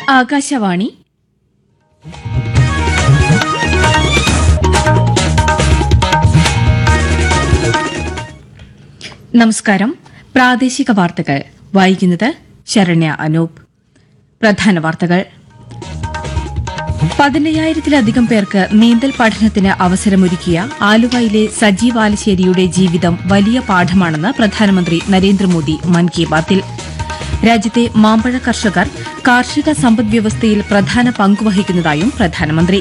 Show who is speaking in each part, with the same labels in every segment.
Speaker 1: ആകാശവാണി നമസ്കാരം പ്രാദേശിക വാർത്തകൾ വായിക്കുന്നത് ശരണ്യ അനൂപ് പ്രധാന വാർത്തകൾ പതിനയ്യായിരത്തിലധികം പേർക്ക് നീന്തൽ പഠനത്തിന് അവസരമൊരുക്കിയ ആലുവയിലെ സജീവ് ആലശ്ശേരിയുടെ ജീവിതം വലിയ പാഠമാണെന്ന് പ്രധാനമന്ത്രി നരേന്ദ്രമോദി മൻ കി ബാത്തിൽ രാജ്യത്തെ മാമ്പഴ കർഷകർ കാർഷിക സമ്പദ്വ്യവസ്ഥയിൽ പ്രധാന പങ്കുവഹിക്കുന്നതായും പ്രധാനമന്ത്രി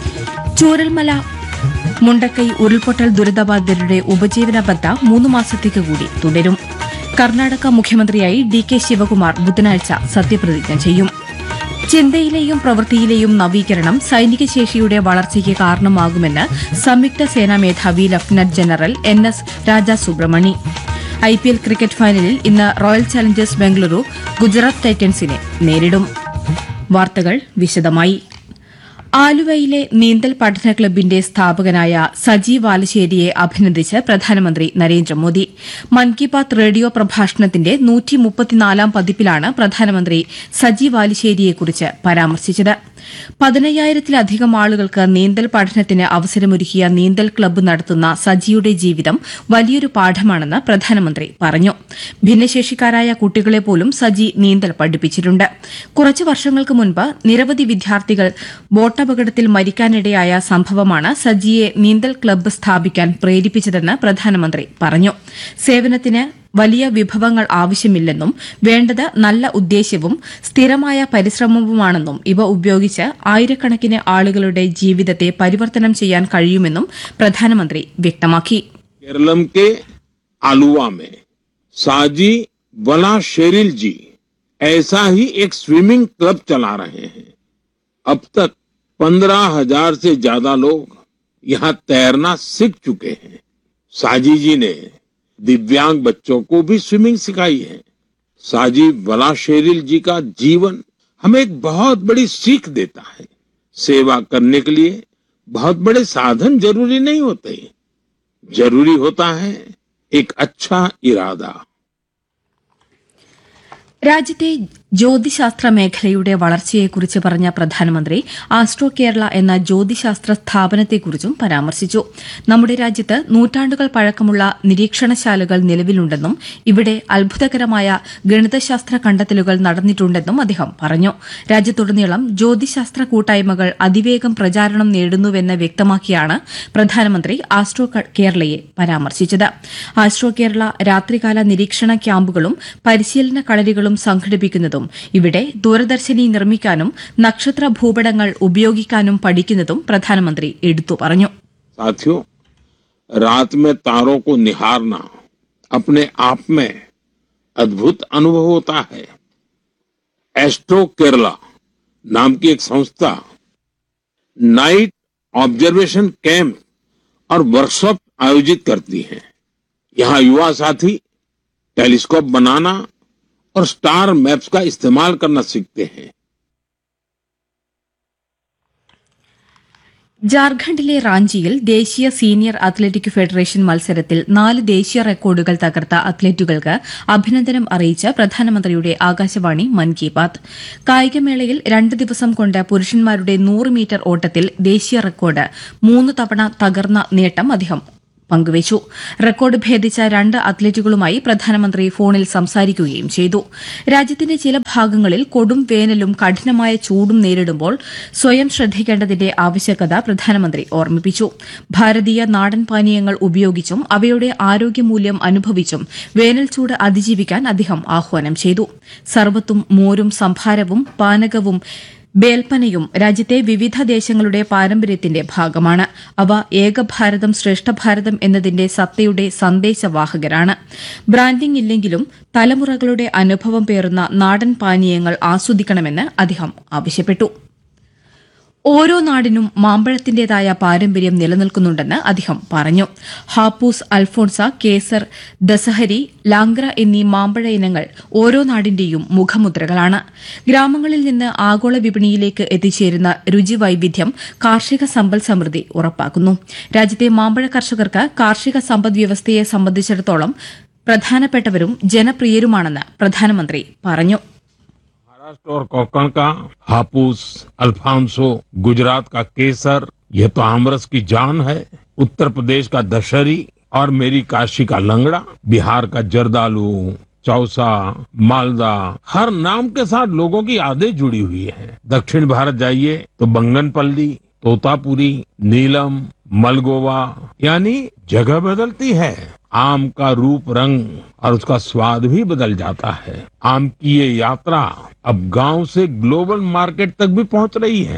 Speaker 1: ചൂരൽമല മുണ്ടക്കൈ ഉരുൾപൊട്ടൽ ദുരിതബാധിതരുടെ ഉപജീവന ബത്ത മൂന്ന് മാസത്തേക്ക് കൂടി തുടരും കർണാടക മുഖ്യമന്ത്രിയായി ഡി കെ ശിവകുമാർ ബുധനാഴ്ച സത്യപ്രതിജ്ഞ ചെയ്യും ചിന്തയിലെയും പ്രവൃത്തിയിലെയും നവീകരണം സൈനിക ശേഷിയുടെ വളർച്ചയ്ക്ക് കാരണമാകുമെന്ന് സംയുക്ത സേനാ മേധാവി lieutenant general N S Raja Subramani I P L cricket ഫൈനലിൽ ഇന്ന് റോയൽ ചലഞ്ചേഴ്സ് ബംഗളൂരു ഗുജറാത്ത് ടൈറ്റൻസിനെ നേരിടും വാർത്തകൾ വിശദമായി ആലുവയിലെ നീന്തൽ പഠന ക്ലബിന്റെ സ്ഥാപകനായ സജീവ് ആലശ്ശേരിയെ അഭിനന്ദിച്ച് പ്രധാനമന്ത്രി നരേന്ദ്രമോദി മൻ കി ബാത് റേഡിയോ പ്രഭാഷണത്തിന്റെ നൂറ്റിമുപ്പത്തിനാലാം പതിപ്പിലാണ് പ്രധാനമന്ത്രി സജീവ് ആലിശ്ശേരിയെക്കുറിച്ച് പരാമർശിച്ചത് പതിനയ്യായിരത്തിലധികം ആളുകൾക്ക് നീന്തൽ പഠനത്തിന് അവസരമൊരുക്കിയ നീന്തൽ ക്ലബ്ബ് നടത്തുന്ന സജിയുടെ ജീവിതം വലിയൊരു പാഠമാണെന്ന് പ്രധാനമന്ത്രി പറഞ്ഞു ഭിന്നശേഷിക്കാരായ കുട്ടികളെ പോലും സജി നീന്തൽ പഠിപ്പിച്ചിട്ടുണ്ട് കുറച്ചു വർഷങ്ങൾക്ക് മുൻപ് നിരവധി വിദ്യാർത്ഥികൾ ബോട്ടപകടത്തിൽ മരിക്കാനിടയായ സംഭവമാണ് സജിയെ നീന്തൽ ക്ലബ്ബ് സ്ഥാപിക്കാൻ പ്രേരിപ്പിച്ചതെന്ന് പ്രധാനമന്ത്രി പറഞ്ഞു സേവനത്തിന് വലിയ വിഭവങ്ങൾ ആവശ്യമില്ലെന്നും വേണ്ടത് നല്ല ഉദ്ദേശ്യവും സ്ഥിരമായ പരിശ്രമവുമാണെന്നും ഇവ ഉപയോഗിച്ച് ആയിരക്കണക്കിന് ആളുകളുടെ ജീവിതത്തെ പരിവർത്തനം ചെയ്യാൻ കഴിയുമെന്നും പ്രധാനമന്ത്രി വ്യക്തമാക്കി
Speaker 2: केरलम के आलुवा में साजी वला शेरिल जी ऐसा ही एक स्विमिंग क्लब चला रहे हैं अब तक पंद्रह हजार से ज्यादा लोग यहाँ तैरना सीख चुके हैं साजी जी ने दिव्यांग बच्चों को भी स्विमिंग सिखाई है साजी वला शेरिल जी का जीवन हमें एक बहुत बड़ी सीख देता है सेवा करने के लिए बहुत बड़े साधन जरूरी नहीं होते जरूरी होता है एक अच्छा इरादा
Speaker 1: രാജ്യത്തെ ജ്യോതിശാസ്ത്ര മേഖലയുടെ വളർച്ചയെക്കുറിച്ച് പറഞ്ഞ പ്രധാനമന്ത്രി ആസ്ട്രോ കേരള എന്ന ജ്യോതിശാസ്ത്ര സ്ഥാപനത്തെക്കുറിച്ചും പരാമർശിച്ചു നമ്മുടെ രാജ്യത്ത് നൂറ്റാണ്ടുകൾ പഴക്കമുള്ള നിരീക്ഷണശാലകൾ നിലവിലുണ്ടെന്നും ഇവിടെ അത്ഭുതകരമായ ഗണിതശാസ്ത്ര കണ്ടെത്തലുകൾ നടന്നിട്ടുണ്ടെന്നും അദ്ദേഹം പറഞ്ഞു രാജ്യത്തുടനീളം ജ്യോതിശാസ്ത്ര കൂട്ടായ്മകൾ അതിവേഗം പ്രചാരണം നേടുന്നുവെന്ന് വ്യക്തമാക്കിയാണ് പ്രധാനമന്ത്രി ആസ്ട്രോ ക- കേരളയെ പരാമർശിച്ചത് ആസ്ട്രോ കേരള രാത്രികാല നിരീക്ഷണ ക്യാമ്പുകളും പരിശീലന കളരികളും സംഘടിപ്പിക്കുന്നതും ഇവിടെ ദൂരദർശിനി നിർമ്മിക്കാനും നക്ഷത്ര ഭൂപടങ്ങൾ ഉപയോഗിക്കാനും പഠിക്കുന്നതും പ്രധാനമന്ത്രി എടുത്തു പറഞ്ഞു
Speaker 2: साथियों रात में तारों को निहारना अपने आप में अद्भुत अनुभव होता है एस्ट्रो केरला नाम की एक संस्था नाइट ऑब्जर्वेशन कैंप और वर्कशॉप आयोजित करती है यहाँ युवा साथी टेलीस्कोप बनाना और स्टार मैप्स का इस्तेमाल करना सीखते हैं
Speaker 1: ജാർഖണ്ഡിലെ റാഞ്ചിയിൽ ദേശീയ സീനിയർ അത്ലറ്റിക് ഫെഡറേഷൻ മത്സരത്തിൽ നാല് ദേശീയ റെക്കോർഡുകൾ തകർത്ത അത്ലറ്റുകൾക്ക് അഭിനന്ദനം അറിയിച്ച് പ്രധാനമന്ത്രിയുടെ ആകാശവാണി മൻ കി ബാത് കായികമേളയിൽ രണ്ട് ദിവസം കൊണ്ട് പുരുഷന്മാരുടെ നൂറ് മീറ്റർ ഓട്ടത്തിൽ ദേശീയ റെക്കോർഡ് മൂന്ന് തവണ തകർന്ന നേട്ടം അദ്ദേഹം പങ്കുവച്ചു റെക്കോർഡ് ഭേദിച്ച രണ്ട് അത്ലറ്റുകളുമായി പ്രധാനമന്ത്രി ഫോണിൽ സംസാരിക്കുകയും ചെയ്തു രാജ്യത്തിന്റെ ചില ഭാഗങ്ങളിൽ കൊടും വേനലും കഠിനമായ ചൂടും നേരിടുമ്പോൾ സ്വയം ശ്രദ്ധിക്കേണ്ടതിന്റെ ആവശ്യകത പ്രധാനമന്ത്രി ഓർമ്മിപ്പിച്ചു ഭാരതീയ നാടൻ പാനീയങ്ങൾ ഉപയോഗിച്ചും അവയുടെ ആരോഗ്യമൂല്യം അനുഭവിച്ചും വേനൽ ചൂട് അതിജീവിക്കാൻ അദ്ദേഹം ആഹ്വാനം ചെയ്തു സർവത്തും മോരും സംഭാരവും പാനകവും ബേൽപ്പനയും രാജ്യത്തെ വിവിധ ദേശങ്ങളുടെ പാരമ്പര്യത്തിന്റെ ഭാഗമാണ് അവ ഏകഭാരതം ശ്രേഷ്ഠഭാരതം എന്നതിന്റെ സത്തയുടെ സന്ദേശവാഹകരാണ് ബ്രാൻഡിംഗ് ഇല്ലെങ്കിലും തലമുറകളുടെ അനുഭവം പേറുന്ന നാടൻ പാനീയങ്ങൾ ആസ്വദിക്കണമെന്ന് അദ്ദേഹം ആവശ്യപ്പെട്ടു ഓരോ നാടിനും മാമ്പഴത്തിന്റേതായ പാരമ്പര്യം നിലനിൽക്കുന്നുണ്ടെന്ന് അദ്ദേഹം പറഞ്ഞു ഹാപ്പൂസ് അൽഫോൺസ കേസർ ദസഹരി ലാംഗ്ര എന്നീ മാമ്പഴ ഇനങ്ങൾ ഓരോ നാടിന്റെയും മുഖമുദ്രകളാണ് ഗ്രാമങ്ങളിൽ നിന്ന് ആഗോള വിപണിയിലേക്ക് എത്തിച്ചേരുന്ന രുചി വൈവിധ്യം കാർഷിക സമ്പൽ സമൃദ്ധി ഉറപ്പാക്കുന്നു രാജ്യത്തെ മാമ്പഴ കർഷകർക്ക് കാർഷിക സമ്പദ് വ്യവസ്ഥയെ സംബന്ധിച്ചിടത്തോളം പ്രധാനപ്പെട്ടവരും ജനപ്രിയരുമാണെന്ന് പ്രധാനമന്ത്രി പറഞ്ഞു
Speaker 2: महाराष्ट्र और कोकण का हापुस अल्फांसो गुजरात का केसर यह तो आमरस की जान है उत्तर प्रदेश का दशहरी और मेरी काशी का लंगड़ा बिहार का जर्दालू चौसा मालदा हर नाम के साथ लोगों की यादें जुड़ी हुई हैं दक्षिण भारत जाइए तो बंगनपल्ली तोतापुरी नीलम मलगोवा यानी जगह बदलती है आम का रूप रंग और उसका स्वाद भी बदल जाता है आम की ये यात्रा अब गांव से ग्लोबल मार्केट तक भी पहुंच रही है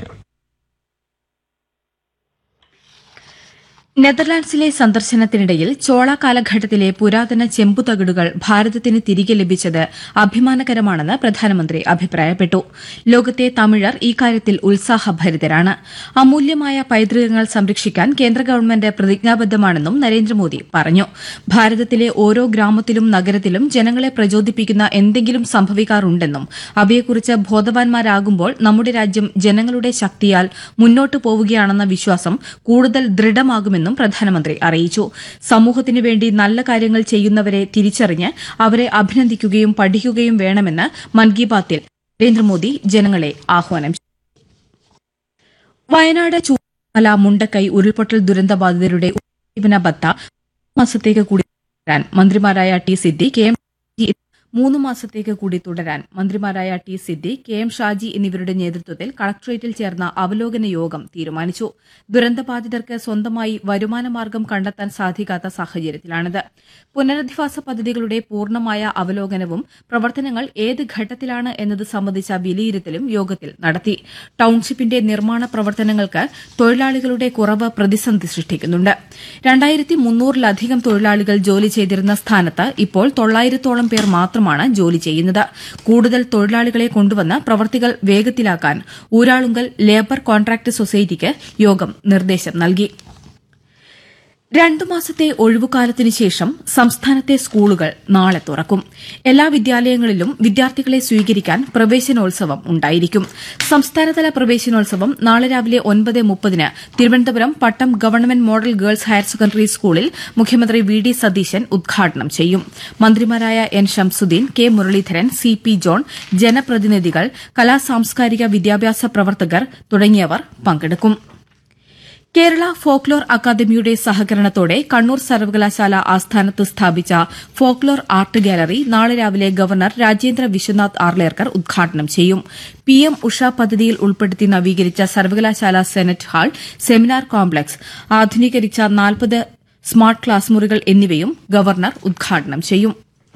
Speaker 1: നെതർലാൻഡ്സിലെ സന്ദർശനത്തിനിടയിൽ ചോള കാലഘട്ടത്തിലെ പുരാതന ചെമ്പുതകിടുകൾ ഭാരതത്തിന് തിരികെ ലഭിച്ചത് അഭിമാനകരമാണെന്ന് പ്രധാനമന്ത്രി അഭിപ്രായപ്പെട്ടു ലോകത്തെ തമിഴർ ഇക്കാര്യത്തിൽ ഉത്സാഹഭരിതരാണ് അമൂല്യമായ പൈതൃകങ്ങൾ സംരക്ഷിക്കാൻ കേന്ദ്ര ഗവൺമെന്റ് പ്രതിജ്ഞാബദ്ധമാണെന്നും നരേന്ദ്രമോദി പറഞ്ഞു ഭാരതത്തിലെ ഓരോ ഗ്രാമത്തിലും നഗരത്തിലും ജനങ്ങളെ പ്രചോദിപ്പിക്കുന്ന എന്തെങ്കിലും സംഭവിക്കാറുണ്ടെന്നും അവയെക്കുറിച്ച് ബോധവാന്മാരാകുമ്പോൾ നമ്മുടെ രാജ്യം ജനങ്ങളുടെ ശക്തിയാൽ മുന്നോട്ടു പോവുകയാണെന്ന വിശ്വാസം കൂടുതൽ ദൃഢമാകുമെന്നും പ്രധാനമന്ത്രി അറിയിച്ചു സമൂഹത്തിനു വേണ്ടി നല്ല കാര്യങ്ങൾ ചെയ്യുന്നവരെ തിരിച്ചറിഞ്ഞ് അവരെ അഭിനന്ദിക്കുകയും പഠിക്കുകയും വേണമെന്ന് മൻ കി ബാത്തിൽ നരേന്ദ്രമോദി ജനങ്ങളെ ആഹ്വാനം ചെയ്തു. വയനാട് ചൂരൽമല മുണ്ടക്കൈ ഉരുൾപൊട്ടൽ ദുരന്തബാധിതരുടെ ഉപജീവന ബത്ത മാസത്തേക്ക് കൂടി തുടരാൻ മന്ത്രിമാരായ T Siddi K M Shaji മൂന്ന് മാസത്തേക്ക് കൂടി തുടരാൻ മന്ത്രിമാരായ T Siddi K M Shaji എന്നിവരുടെ നേതൃത്വത്തിൽ കളക്ടറേറ്റിൽ ചേർന്ന അവലോകന യോഗം തീരുമാനിച്ചു ദുരന്തബാധിതർക്ക് സ്വന്തമായി വരുമാനമാർഗം കണ്ടെത്താൻ സാധിക്കാത്ത സാഹചര്യത്തിലാണിത് പുനരധിവാസ പദ്ധതികളുടെ പൂർണ്ണമായ അവലോകനവും പ്രവർത്തനങ്ങൾ ഏത് ഘട്ടത്തിലാണ് എന്നത് സംബന്ധിച്ച വിലയിരുത്തലും യോഗത്തിൽ നടത്തി ടൌൺഷിപ്പിന്റെ നിർമ്മാണ പ്രവർത്തനങ്ങൾക്ക് തൊഴിലാളികളുടെ കുറവ് പ്രതിസന്ധി സൃഷ്ടിക്കുന്നുണ്ട് രണ്ടായിരത്തി മുന്നൂറിലധികം തൊഴിലാളികൾ ജോലി ചെയ്തിരുന്ന സ്ഥാനത്ത് ഇപ്പോൾ തൊള്ളായിരത്തോളം പേർ മാത്രമാണ് ജോലി ചെയ്യുന്നത് കൂടുതൽ തൊഴിലാളികളെ കൊണ്ടുവന്ന് പ്രവർത്തികൾ വേഗത്തിലാക്കാൻ ഊരാളുങ്കൽ ലേബർ കോൺട്രാക്ട് സൊസൈറ്റിക്ക് യോഗം നിർദ്ദേശം നൽകി രണ്ടു മാസത്തെ ഒഴിവുകാലത്തിനു ശേഷം സംസ്ഥാനത്തെ സ്കൂളുകൾ നാളെ തുറക്കും എല്ലാ വിദ്യാലയങ്ങളിലും വിദ്യാർത്ഥികളെ സ്വീകരിക്കാൻ പ്രവേശനോത്സവം ഉണ്ടായിരിക്കും സംസ്ഥാനതല പ്രവേശനോത്സവം നാളെ രാവിലെ ഒൻപത് മുപ്പതിന് Thiruvananthapuram Pattom government model girls higher secondary സ്കൂളിൽ മുഖ്യമന്ത്രി വി ഡി സതീശൻ ഉദ്ഘാടനം ചെയ്യും മന്ത്രിമാരായ N Shamsuddin K Muraleedharan C P John ജനപ്രതിനിധികൾ കലാസാംസ്കാരിക വിദ്യാഭ്യാസ പ്രവർത്തകർ തുടങ്ങിയവർ പങ്കെടുക്കും കേരള ഫോക്ലോർ അക്കാദമിയുടെ സഹകരണത്തോടെ കണ്ണൂർ സർവകലാശാല ആസ്ഥാനത്ത് സ്ഥാപിച്ച ഫോക്ലോർ ആർട്ട് ഗാലറി നാളെ രാവിലെ ഗവർണർ രാജേന്ദ്ര വിശ്വനാഥ് ആർലേർക്കർ ഉദ്ഘാടനം ചെയ്യും പി എം ഉഷ പദ്ധതിയിൽ ഉൾപ്പെടുത്തി നവീകരിച്ച സർവകലാശാല സെനറ്റ് ഹാൾ സെമിനാർ കോംപ്ലക്സ് ആധുനീകരിച്ച നാൽപ്പത് സ്മാർട്ട് ക്ലാസ് മുറികൾ എന്നിവയും ഗവർണർ ഉദ്ഘാടനം ചെയ്യും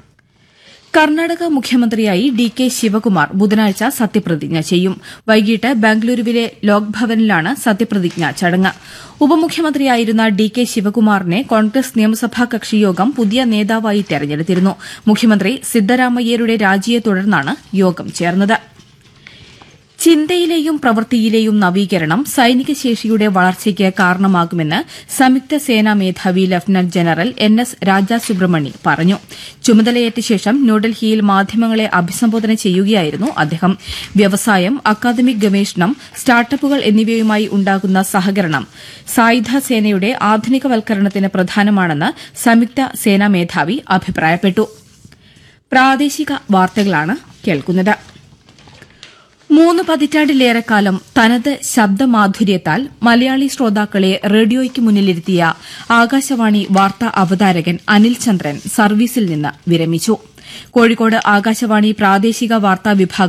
Speaker 1: കർണാടക മുഖ്യമന്ത്രിയായി ഡി കെ ശിവകുമാർ ബുധനാഴ്ച സത്യപ്രതിജ്ഞ ചെയ്യും വൈകിട്ട് ബാംഗ്ലൂരുവിലെ ലോക്ഭവനിലാണ് സത്യപ്രതിജ്ഞാ ചടങ്ങ് ഉപമുഖ്യമന്ത്രിയായിരുന്ന ഡി കെ ശിവകുമാറിനെ കോൺഗ്രസ് നിയമസഭാ കക്ഷിയോഗം പുതിയ നേതാവായി തെരഞ്ഞെടുത്തിരുന്നു മുഖ്യമന്ത്രി സിദ്ധരാമയ്യരുടെ രാജിയെ തുടർന്നാണ് യോഗം ചേർന്നത് ചിന്തയിലെയും പ്രവൃത്തിയിലെയും നവീകരണം സൈനിക ശേഷിയുടെ വളർച്ചയ്ക്ക് കാരണമാകുമെന്ന് സംയുക്ത സേനാ മേധാവി lieutenant general N S Raja Subramani പറഞ്ഞു ചുമതലയേറ്റ ശേഷം ന്യൂഡൽഹിയിൽ മാധ്യമങ്ങളെ അഭിസംബോധന ചെയ്യുകയായിരുന്നു അദ്ദേഹം വ്യവസായം അക്കാദമിക് ഗവേഷണം സ്റ്റാർട്ടപ്പുകൾ എന്നിവയുമായി ഉണ്ടാകുന്ന സഹകരണം സായുധ സേനയുടെ ആധുനികവൽക്കരണത്തിന് പ്രധാനമാണെന്ന് സംയുക്ത സേനാ മേധാവി അഭിപ്രായപ്പെട്ടു പ്രാദേശിക വാർത്തകളാണ് കേൾക്കുന്നത് മൂന്ന് പതിറ്റാണ്ടിലേറെക്കാലം തനത് ശബ്ദമാധുര്യത്താൽ മലയാളി ശ്രോതാക്കളെ റേഡിയോയ്ക്ക് മുന്നിലിരുത്തിയ ആകാശവാണി വാർത്താ അവതാരകൻ അനിൽ ചന്ദ്രൻ സർവീസിൽ നിന്ന് വിരമിച്ചു കോഴിക്കോട് ആകാശവാണി പ്രാദേശിക വാർത്താ വിഭാഗം